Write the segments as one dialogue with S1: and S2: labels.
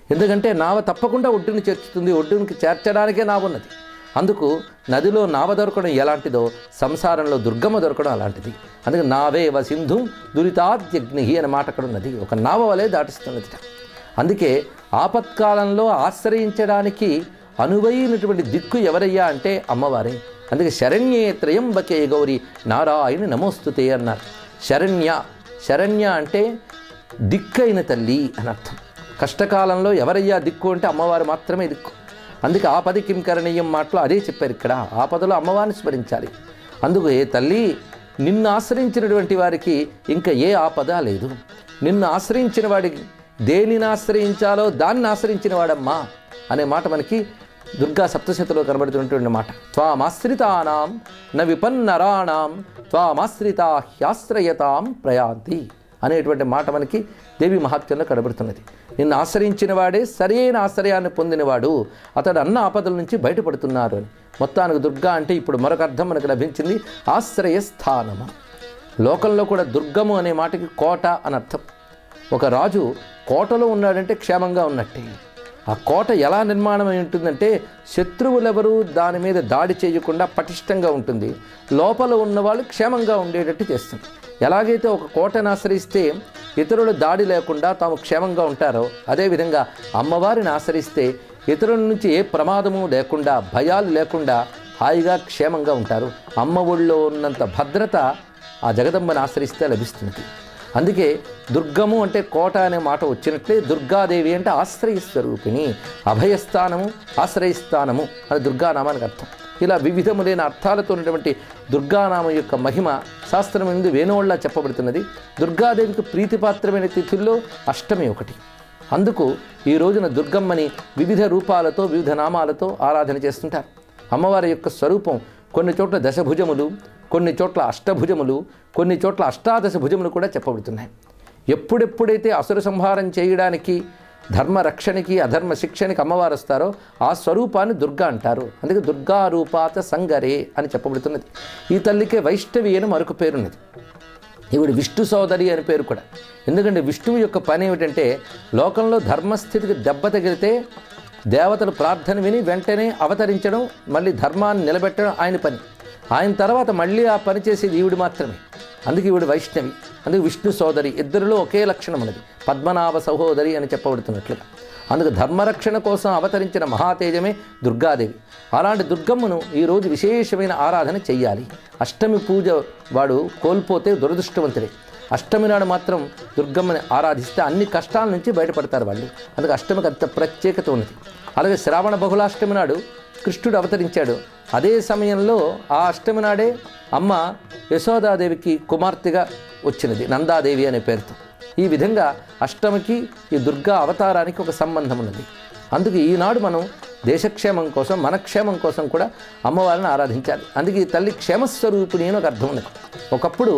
S1: ఎందుకంటే నావ తప్పకుండా ఒడ్డుని చేర్చుతుంది ఒడ్డునికి చేర్చడానికే నావ ఉన్నది అందుకు నదిలో నావ దొరకడం ఎలాంటిదో సంసారంలో దుర్గమ్మ దొరకడం అలాంటిది అందుకే నావేవ సింధు దురితాద్యగ్ని అనే మాట అక్కడ ఉన్నది ఒక నావ వలె దాటిస్తున్నది అందుకే ఆపత్కాలంలో ఆశ్రయించడానికి అనువైనటువంటి దిక్కు ఎవరయ్యా అంటే అమ్మవారే అందుకే శరణ్యే త్రయంబకే గౌరి నారాయణ నమోస్తుతే అన్నారు శరణ్య శరణ్య అంటే దిక్కైన తల్లి అని అర్థం కష్టకాలంలో ఎవరయ్యా దిక్కు అంటే అమ్మవారు మాత్రమే దిక్కు అందుకే ఆపది కిం కరణీయం మాటలో అదే చెప్పారు ఇక్కడ ఆపదలో అమ్మవారిని స్మరించాలి అందుకు ఏ తల్లి నిన్ను ఆశ్రయించినటువంటి వారికి ఇంకా ఏ ఆపద లేదు నిన్ను ఆశ్రయించిన వాడికి దేనిని ఆశ్రయించాలో దాన్ని ఆశ్రయించిన వాడమ్మా అనే మాట మనకి దుర్గా సప్తశతిలో కనబడుతున్నటువంటి మాట త్వామాశ్రితానాం న విపన్నరాణాం త్వామాశ్రితా హ్యాశ్రయతాం ప్రయాంతి అనేటువంటి మాట మనకి దేవి మహాత్మ్యంలో కనబడుతున్నది నిన్ను ఆశ్రయించిన వాడే సరైన ఆశ్రయాన్ని పొందినవాడు అతడు అన్న ఆపదల నుంచి బయటపడుతున్నారు అని మొత్తానికి దుర్గా అంటే ఇప్పుడు మరొక అర్థం మనకు లభించింది ఆశ్రయస్థానము లోకంలో కూడా దుర్గము అనే మాటకి కోట అని అర్థం ఒక రాజు కోటలో ఉన్నాడంటే క్షేమంగా ఉన్నట్టే ఆ కోట ఎలా నిర్మాణం అయి ఉంటుందంటే శత్రువులెవరూ దాని మీద దాడి చేయకుండా పటిష్టంగా ఉంటుంది లోపల ఉన్నవాళ్ళు క్షేమంగా ఉండేటట్టు చేస్తుంది ఎలాగైతే ఒక కోటను ఆశ్రయిస్తే ఇతరుల దాడి లేకుండా తాము క్షేమంగా ఉంటారో అదేవిధంగా అమ్మవారిని ఆశ్రయిస్తే ఇతరుల నుంచి ఏ ప్రమాదము లేకుండా భయాలు లేకుండా హాయిగా క్షేమంగా ఉంటారు అమ్మ ఒళ్ళో ఉన్నంత భద్రత ఆ జగదంబని ఆశ్రయిస్తే లభిస్తుంది అందుకే దుర్గము అంటే కోట అనే మాట వచ్చినట్లే దుర్గాదేవి అంటే ఆశ్రయ స్వరూపిణి అభయస్థానము ఆశ్రయస్థానము అని దుర్గానామానికి అర్థం ఇలా వివిధములైన అర్థాలతో ఉన్నటువంటి దుర్గానామం యొక్క మహిమ శాస్త్రం ఎందు వేణువుల్లా చెప్పబడుతున్నది దుర్గాదేవికి ప్రీతిపాత్రమైన తిథుల్లో అష్టమి ఒకటి అందుకు ఈ రోజున దుర్గమ్మని వివిధ రూపాలతో వివిధ నామాలతో ఆరాధన చేస్తుంటారు అమ్మవారి యొక్క స్వరూపం కొన్ని చోట్ల దశభుజములు కొన్ని చోట్ల అష్టభుజములు కొన్ని చోట్ల అష్టాదశ భుజములు కూడా చెప్పబడుతున్నాయి ఎప్పుడెప్పుడైతే అసుర సంహారం చేయడానికి ధర్మ రక్షణకి అధర్మ శిక్షణకి అమ్మవారు వస్తారో ఆ స్వరూపాన్ని దుర్గా అంటారు అందుకే దుర్గా రూపాత సంగరే అని చెప్పబడుతున్నది ఈ తల్లికే వైష్ణవి అని మరొక పేరున్నది ఈవిడ విష్ణు సోదరి అని పేరు కూడా ఎందుకంటే విష్ణువు యొక్క పని ఏమిటంటే లోకంలో ధర్మస్థితికి దెబ్బ తగిలితే దేవతలు ప్రార్థన విని వెంటనే అవతరించడం మళ్ళీ ధర్మాన్ని నిలబెట్టడం ఆయన పని ఆయన తర్వాత మళ్ళీ ఆ పని చేసేది ఈవిడ మాత్రమే అందుకే ఈవిడ వైష్ణవి అందుకే విష్ణు సోదరి ఇద్దరిలో ఒకే లక్షణం ఉన్నది పద్మనాభ సహోదరి అని చెప్పబడుతున్నట్లుగా అందుకు ధర్మరక్షణ కోసం అవతరించిన మహాతేజమే దుర్గాదేవి అలాంటి దుర్గమ్మను ఈరోజు విశేషమైన ఆరాధన చెయ్యాలి అష్టమి పూజ వాడు కోల్పోతే దురదృష్టవంతుడే అష్టమి నాడు మాత్రం దుర్గమ్మని ఆరాధిస్తే అన్ని కష్టాల నుంచి బయటపడతారు వాళ్ళు అందుకే అష్టమికి అంత ప్రత్యేకత ఉన్నది అలాగే శ్రావణ బహుళాష్టమి నాడు కృష్ణుడు అవతరించాడు అదే సమయంలో ఆ అష్టమి నాడే అమ్మ యశోదాదేవికి కుమార్తెగా వచ్చినది నందాదేవి అనే పేరుతో ఈ విధంగా అష్టమికి ఈ దుర్గా అవతారానికి ఒక సంబంధం ఉన్నది అందుకే ఈనాడు మనం దేశక్షేమం కోసం మన క్షేమం కోసం కూడా అమ్మవారిని ఆరాధించాలి అందుకే ఈ తల్లి క్షేమస్వరూపిణి అని ఒక అర్థం ఉన్నది ఒకప్పుడు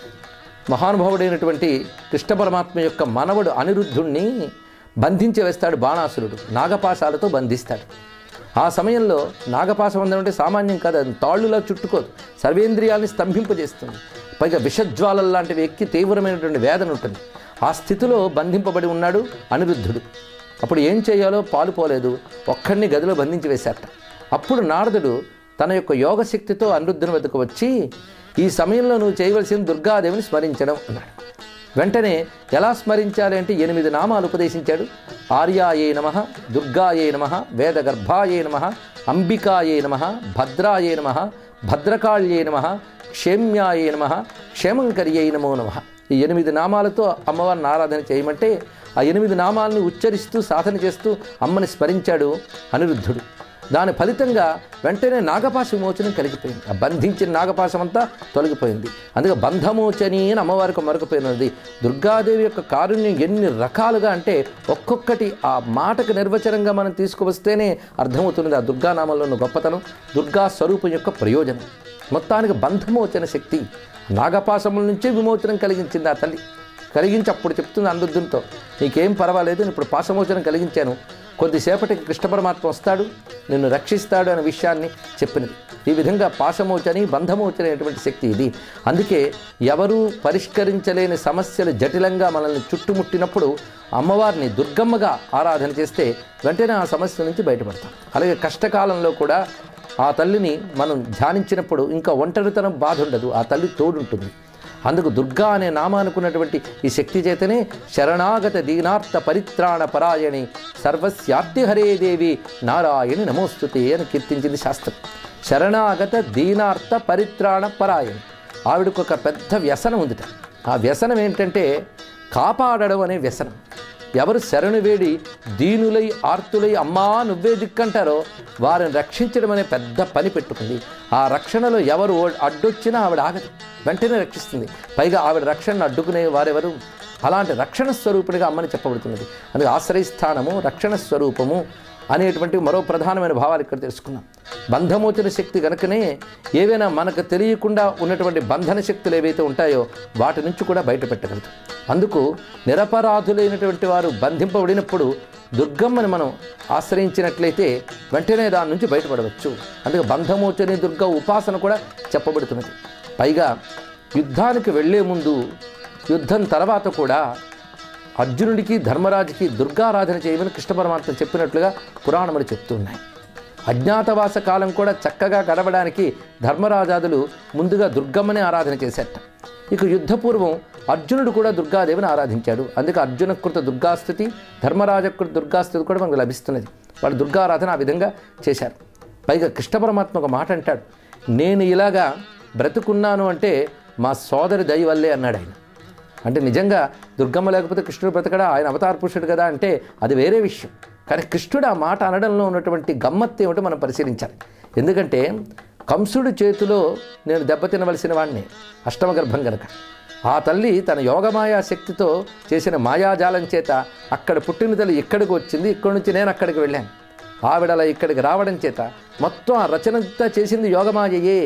S1: మహానుభావుడైనటువంటి కృష్ణ పరమాత్మ యొక్క మనవడు అనిరుద్ధుణ్ణి బంధించి వేస్తాడు బాణాసురుడు నాగపాశాలతో బంధిస్తాడు ఆ సమయంలో నాగపాశం అంటే సామాన్యం కాదు అది తాళ్ళులా చుట్టుకోదు సర్వేంద్రియాల్ని స్తంభింపజేస్తుంది పైగా విషజ్వాలలు లాంటివి ఎక్కి తీవ్రమైనటువంటి వేదన ఉంటుంది ఆ స్థితిలో బంధింపబడి ఉన్నాడు అనిరుద్ధుడు అప్పుడు ఏం చేయాలో పాలుపోలేదు ఒక్కడిని గదిలో బంధించి వేశారట అప్పుడు నారదుడు తన యొక్క యోగశక్తితో అనిరుద్ధుని వద్దకు వచ్చి ఈ సమయంలో నువ్వు చేయవలసిన దుర్గాదేవిని స్మరించడం అన్నాడు వెంటనే ఎలా స్మరించాలి అంటే ఎనిమిది నామాలు ఉపదేశించాడు ఆర్యాయే నమ దుర్గాయే నమ వేదగర్భాయే నమ అంబికాయే నమ భద్రాయే నమ భద్రకాళ్యే నమ క్షేమ్యాయే నమ క్షేమంకర్యై నమో నమ ఈ ఎనిమిది నామాలతో అమ్మవారిని ఆరాధన చేయమంటే ఆ ఎనిమిది నామాలని ఉచ్చరిస్తూ సాధన చేస్తూ అమ్మని స్మరించాడు అనిరుద్ధుడు దాని ఫలితంగా వెంటనే నాగపాశ విమోచనం కలిగిపోయింది ఆ బంధించిన నాగపాశం అంతా తొలగిపోయింది అందుకే బంధమోచని అని అమ్మవారికి మరొక పేరు ఉన్నది దుర్గాదేవి యొక్క కారుణ్యం ఎన్ని రకాలుగా అంటే ఒక్కొక్కటి ఆ మాటకు నిర్వచనంగా మనం తీసుకువస్తేనే అర్థమవుతున్నది ఆ దుర్గానామంలో ఉన్న గొప్పతనం దుర్గా స్వరూపం యొక్క ప్రయోజనం మొత్తానికి బంధమోచన శక్తి నాగపాశముల నుంచే విమోచనం కలిగించింది ఆ తల్లి కలిగించి అప్పుడు చెప్తుంది అందుద్దునితో నీకేం పర్వాలేదు నేను ఇప్పుడు పాశమోచనం కలిగించాను కొద్దిసేపటికి కృష్ణ పరమాత్మ వస్తాడు నిన్ను రక్షిస్తాడు అనే విషయాన్ని చెప్పినది ఈ విధంగా పాశమోచని బంధమోచని అనేటువంటి శక్తి ఇది అందుకే ఎవరు పరిష్కరించలేని సమస్యలు జటిలంగా మనల్ని చుట్టుముట్టినప్పుడు అమ్మవారిని దుర్గమ్మగా ఆరాధన చేస్తే వెంటనే ఆ సమస్య నుంచి బయటపడతాం అలాగే కష్టకాలంలో కూడా ఆ తల్లిని మనం ధ్యానించినప్పుడు ఇంకా ఒంటరితనం బాధ ఉండదు ఆ తల్లి తోడుంటుంది అందుకు దుర్గా అనే నామానుకున్నటువంటి ఈ శక్తి చేతనే శరణాగత దీనార్థ పరిత్రాణ పరాయణి సర్వస్యార్తి హరే దేవి నారాయణి నమోస్తుతే అని కీర్తించింది శాస్త్రం శరణాగత దీనార్థ పరిత్రాణ పరాయణి ఆవిడకు ఒక పెద్ద వ్యసనం ఉందిట ఆ వ్యసనం ఏంటంటే కాపాడడం అనే వ్యసనం ఎవరు శరణు వేడి దీనులై ఆర్తులై అమ్మా నువ్వే దిక్కంటారో వారిని రక్షించడం అనే పెద్ద పని పెట్టుకుంది ఆ రక్షణలో ఎవరు ఓ- అడ్డొచ్చినా ఆవిడ ఆగదు వెంటనే రక్షిస్తుంది పైగా ఆవిడ రక్షణను అడ్డుకునే వారెవరు అలాంటి రక్షణ స్వరూపుడిగా అమ్మని చెప్పబడుతున్నది అందుకే ఆశ్రయస్థానము రక్షణ స్వరూపము అనేటువంటి మరో ప్రధానమైన భావాలు ఇక్కడ తెలుసుకున్నాం బంధమోచన శక్తి కనుకనే ఏవైనా మనకు తెలియకుండా ఉన్నటువంటి బంధన శక్తులు ఏవైతే ఉంటాయో వాటి నుంచి కూడా బయటపెట్టగలుగుతాం అందుకు నిరపరాధులైనటువంటి వారు బంధింపబడినప్పుడు దుర్గమ్మని మనం ఆశ్రయించినట్లయితే వెంటనే దాని నుంచి బయటపడవచ్చు అందుకే బంధమోచని దుర్గ ఉపాసన కూడా చెప్పబడుతున్నది పైగా యుద్ధానికి వెళ్ళే ముందు యుద్ధం తర్వాత కూడా అర్జునుడికి ధర్మరాజుకి దుర్గారాధన చేయమని కృష్ణ పరమాత్మ చెప్పినట్లుగా పురాణములు చెప్తున్నాయి అజ్ఞాతవాస కాలం కూడా చక్కగా గడవడానికి ధర్మరాజాదులు ముందుగా దుర్గమ్మని ఆరాధన చేశారట ఇక యుద్ధపూర్వం అర్జునుడు కూడా దుర్గాదేవిని ఆరాధించాడు అందుకే అర్జునకృత దుర్గాస్థుతి ధర్మరాజకృత దుర్గాస్థుతి కూడా మనకు లభిస్తున్నది వాళ్ళు దుర్గారాధన ఆ విధంగా చేశారు పైగా కృష్ణ పరమాత్మ ఒక మాట అంటాడు నేను ఇలాగా బ్రతుకున్నాను అంటే మా సోదరి దయ వల్లే అన్నాడు ఆయన అంటే నిజంగా దుర్గమ్మ లేకపోతే కృష్ణుడు బ్రతకడా ఆయన అవతార పురుషుడు కదా అంటే అది వేరే విషయం కానీ కృష్ణుడు ఆ మాట అనడంలో ఉన్నటువంటి గమ్మత్తు ఏమిటో మనం పరిశీలించాలి ఎందుకంటే కంసుడి చేతిలో నేను దెబ్బతినవలసిన వాడిని అష్టమ గర్భం గనక ఆ తల్లి తన యోగమాయా శక్తితో చేసిన మాయాజాలం చేత అక్కడ పుట్టిన తల్లి ఇక్కడికి వచ్చింది ఇక్కడి నుంచి నేను అక్కడికి వెళ్ళాను ఆవిడలా ఇక్కడికి రావడం చేత మొత్తం ఆ రచన అంతా చేసింది యోగమాయయే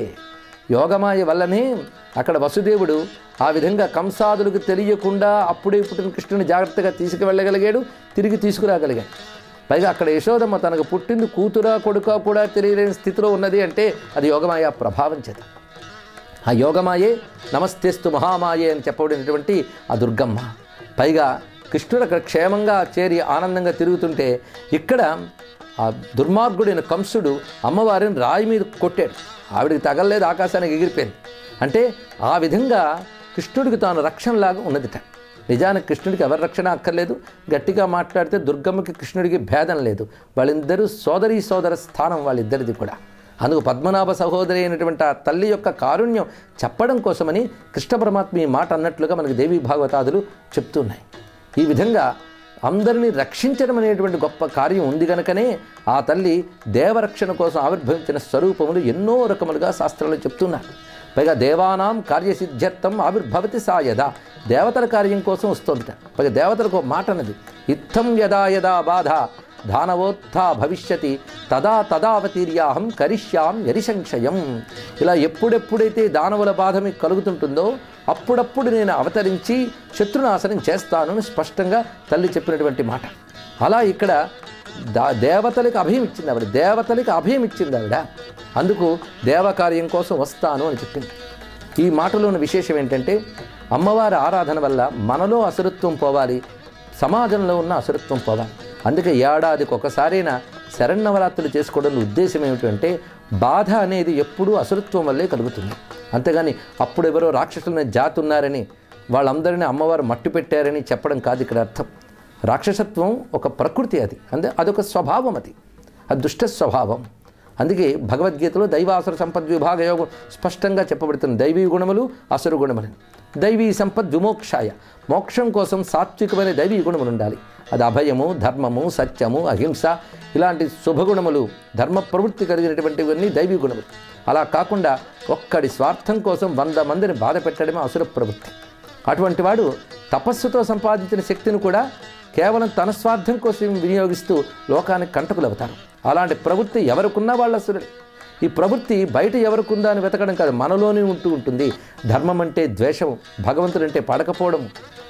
S1: యోగమాయ వల్లనే అక్కడ వసుదేవుడు ఆ విధంగా కంసాదులకు తెలియకుండా అప్పుడే పుట్టిన కృష్ణుని జాగ్రత్తగా తీసుకువెళ్ళగలిగాడు తిరిగి తీసుకురాగలిగాడు పైగా అక్కడ యశోదమ్మ తనకు పుట్టింది కూతురా కొడుక కూడా తెలియలేని స్థితిలో ఉన్నది అంటే అది యోగమాయ ప్రభావం చేత ఆ యోగమాయే నమస్తేస్తు మహామాయే అని చెప్పబడినటువంటి ఆ దుర్గమ్మ పైగా కృష్ణుడు అక్కడ క్షేమంగా చేరి ఆనందంగా తిరుగుతుంటే ఇక్కడ ఆ దుర్మార్గుడైన కంసుడు అమ్మవారిని రాయి మీద కొట్టాడు ఆవిడికి తగలలేదు ఆకాశానికి ఎగిరిపోయింది అంటే ఆ విధంగా కృష్ణుడికి తాను రక్షణలాగా ఉన్నదిట నిజానికి కృష్ణుడికి ఎవరి రక్షణ అక్కర్లేదు గట్టిగా మాట్లాడితే దుర్గమ్మకి కృష్ణుడికి భేదం లేదు వాళ్ళిద్దరూ సోదరి సోదర స్థానం వాళ్ళిద్దరిది కూడా అందుకు పద్మనాభ సహోదరి అయినటువంటి ఆ తల్లి యొక్క కారుణ్యం చెప్పడం కోసమని కృష్ణ పరమాత్మ ఈ మాట అన్నట్లుగా మనకి దేవీ భాగవతాదులు చెప్తున్నాయి ఈ విధంగా అందరినీ రక్షించడం అనేటువంటి గొప్ప కార్యం ఉంది కనుకనే ఆ తల్లి దేవరక్షణ కోసం ఆవిర్భవించిన స్వరూపములు ఎన్నో రకములుగా శాస్త్రాలు చెప్తున్నారు పైగా దేవానాం కార్యసిద్ధ్యర్థం ఆవిర్భవతి సాయద దేవతల కార్యం కోసం వస్తుందిట పైగా దేవతలకు ఒక మాట అన్నది ఇత్థం యదా యదా బాధ దానవోత్థా భవిష్యతి తదా తదావతీర్యాహం కరిష్యాం యరిసంక్షయం ఇలా ఎప్పుడెప్పుడైతే దానవుల బాధ మీకు కలుగుతుంటుందో అప్పుడప్పుడు నేను అవతరించి శత్రునాశనం చేస్తాను అని స్పష్టంగా తల్లి చెప్పినటువంటి మాట అలా ఇక్కడ దా దేవతలకు అభయం ఇచ్చింది ఆవిడ దేవతలకు అభయం ఇచ్చింది ఆవిడ అందుకు దేవకార్యం కోసం వస్తాను అని చెప్పింది ఈ మాటలోని విశేషం ఏంటంటే అమ్మవారి ఆరాధన వల్ల మనలో అసురత్వం పోవాలి సమాజంలో ఉన్న అసురత్వం పోవాలి అందుకే ఏడాదికి ఒకసారైనా శరణవరాత్రులు చేసుకోవడంలో ఉద్దేశం ఏమిటంటే బాధ అనేది ఎప్పుడూ అసురత్వం వల్లే కలుగుతుంది అంతేగాని అప్పుడు ఎవరో రాక్షసులనే జాతి ఉన్నారని వాళ్ళందరినీ అమ్మవారు మట్టు పెట్టారని చెప్పడం కాదు ఇక్కడ అర్థం రాక్షసత్వం ఒక ప్రకృతి అది అంటే అదొక స్వభావం అది అది దుష్ట స్వభావం అందుకే భగవద్గీతలో దైవాసుర సంపద్ విభాగ యోగం స్పష్టంగా చెప్పబడుతుంది దైవీ గుణములు అసురు గుణములని దైవీ సంపద్ విమోక్షాయ మోక్షం కోసం సాత్వికమైన దైవీ గుణములు ఉండాలి అది అభయము ధర్మము సత్యము అహింస ఇలాంటి శుభగుణములు ధర్మ ప్రవృత్తి కలిగినటువంటివన్నీ దైవీ గుణములు అలా కాకుండా ఒక్కడి స్వార్థం కోసం వంద మందిని బాధ పెట్టడమే అసుర ప్రవృత్తి అటువంటి వాడు తపస్సుతో సంపాదించిన శక్తిని కూడా కేవలం తన స్వార్థం కోసం వినియోగిస్తూ లోకానికి కంటకులవుతారు అలాంటి ప్రవృత్తి ఎవరికున్నా వాళ్ళ అసురుడే ఈ ప్రవృత్తి బయట ఎవరికుందా అని వెతకడం కాదు మనలోనే ఉంటూ ఉంటుంది ధర్మం అంటే ద్వేషం భగవంతుడంటే పడకపోవడం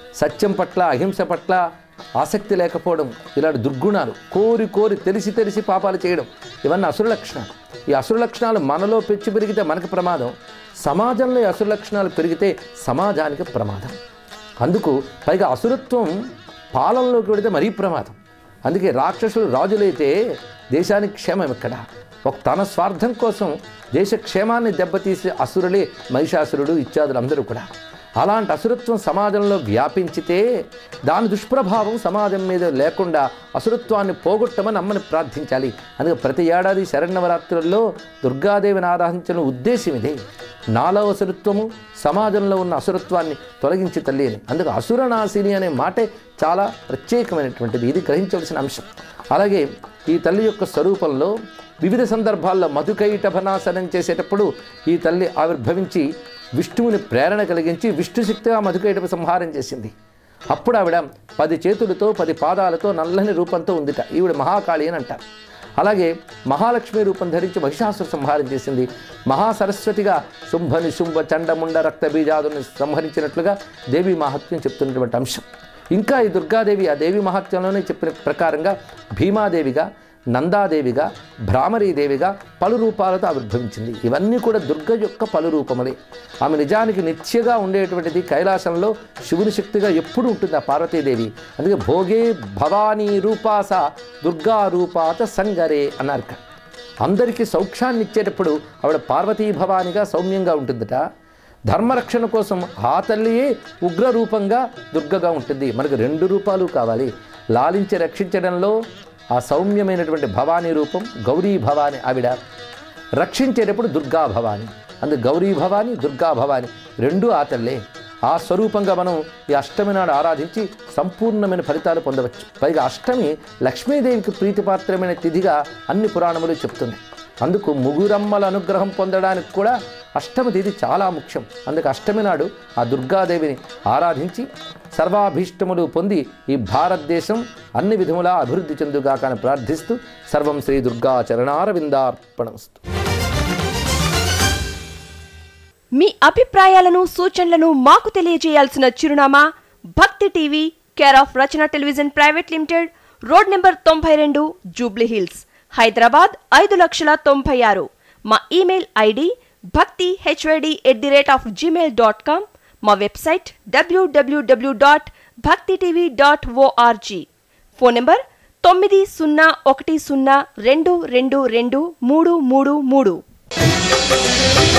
S1: సత్యం పట్ల అహింస పట్ల ఆసక్తి లేకపోవడం ఇలాంటి దుర్గుణాలు కోరి కోరి తెలిసి తెలిసి పాపాలు చేయడం ఇవన్నీ అసుర లక్షణాలు ఈ అసుర లక్షణాలు మనలో పెంచి పెరిగితే మనకు ప్రమాదం సమాజంలో ఈ అసుర లక్షణాలు పెరిగితే సమాజానికి ప్రమాదం అందుకు పైగా అసురత్వం పాలనలోకి వెడితే మరీ ప్రమాదం అందుకే రాక్షసులు రాజులైతే దేశానికి క్షేమం ఎక్కడ ఒక తన స్వార్థం కోసం దేశ క్షేమాన్ని దెబ్బతీసే అసురులే మహిషాసురుడు ఇత్యాదులందరూ కూడా అలాంటి అసురత్వం సమాజంలో వ్యాపించితే దాని దుష్ప్రభావం సమాజం మీద లేకుండా అసురత్వాన్ని పోగొట్టమని అమ్మని ప్రార్థించాలి అందుకే ప్రతి ఏడాది శరణవరాత్రుల్లో దుర్గాదేవిని ఆరాధించిన ఉద్దేశం ఇదే నాలో అసురత్వము సమాజంలో ఉన్న అసురత్వాన్ని తొలగించి తల్లి అని అందుకు అసురనాశిని అనే మాటే చాలా ప్రత్యేకమైనటువంటిది ఇది గ్రహించవలసిన అంశం అలాగే ఈ తల్లి యొక్క స్వరూపంలో వివిధ సందర్భాల్లో మధుకైటభనాశనం చేసేటప్పుడు ఈ తల్లి ఆవిర్భవించి విష్ణువుని ప్రేరణ కలిగించి విష్ణు శక్తిగా మధుకైటభ సంహారం చేసింది అప్పుడు ఆవిడ పది చేతులతో పది పాదాలతో నల్లని రూపంతో ఉందిట ఈవిడ మహాకాళి అని అంటారు అలాగే మహాలక్ష్మి రూపం ధరించి మహిషాసుర సంహారం చేసింది మహాసరస్వతిగా శుంభ నిశుంభ చండముండ రక్త బీజాదుని సంహరించినట్లుగా దేవి మహత్యం చెప్తున్నటువంటి అంశం ఇంకా ఈ దుర్గాదేవి ఆ దేవి మహత్యంలోనే చెప్పిన ప్రకారంగా భీమాదేవిగా నందాదేవిగా భ్రామరీదేవిగా పలు రూపాలతో ఆవిర్భవించింది ఇవన్నీ కూడా దుర్గ యొక్క పలు రూపములే ఆమె నిజానికి నిత్యగా ఉండేటువంటిది కైలాసంలో శివుని శక్తిగా ఎప్పుడు ఉంటుంది ఆ పార్వతీదేవి అందుకే భోగే భవానీ రూపాస దుర్గా రూపాత సంగరే అన్నారు ఇక్కడ. అందరికీ సౌఖ్యాన్ని ఇచ్చేటప్పుడు ఆవిడ పార్వతీ భవానిగా సౌమ్యంగా ఉంటుందట ధర్మరక్షణ కోసం ఆ తల్లియే ఉగ్ర రూపంగా దుర్గగా ఉంటుంది మనకు రెండు రూపాలు కావాలి లాలించి రక్షించడంలో ఆ సౌమ్యమైనటువంటి భవానీ రూపం గౌరీ భవాని ఆవిడ రక్షించేటప్పుడు దుర్గా భవాని అందుకు గౌరీ భవాని దుర్గా భవాని రెండూ ఆ తల్లే ఆ స్వరూపంగా మనం ఈ అష్టమి నాడు ఆరాధించి సంపూర్ణమైన ఫలితాలు పొందవచ్చు పైగా అష్టమి లక్ష్మీదేవికి ప్రీతిపాత్రమైన తిథిగా అన్ని పురాణములు చెప్తున్నాయి అందుకు ముగురమ్మల అనుగ్రహం పొందడానికి కూడా అష్టమి తిథి చాలా ముఖ్యం అందుకు అష్టమి నాడు ఆ దుర్గాదేవిని ఆరాధించి సర్వాభీష్టములు పొంది ఈ భారతదేశం అన్ని విధములా అభివృద్ధి చెందుగాక అని ప్రార్థిస్తూ సర్వం శ్రీ దుర్గా చరణారవిందార్పణమస్తు
S2: మీ అభిప్రాయాలను సూచనలను మాకు తెలియజేయాల్సిన చిరునామా Bhakthi TV care of Rachana television private limited road number తొంభై రెండు జూబ్లీ హిల్స్ హైదరాబాద్ ఐదు లక్షల తొంభై ఆరు మా email ID Bhakthi HYD at the rate of Gmail dot com మా website WWW dot Bhakthi TV dot ORG phone number తొమ్మిది సున్నా ఒకటి సున్నా రెండు రెండు రెండు మూడు మూడు మూడు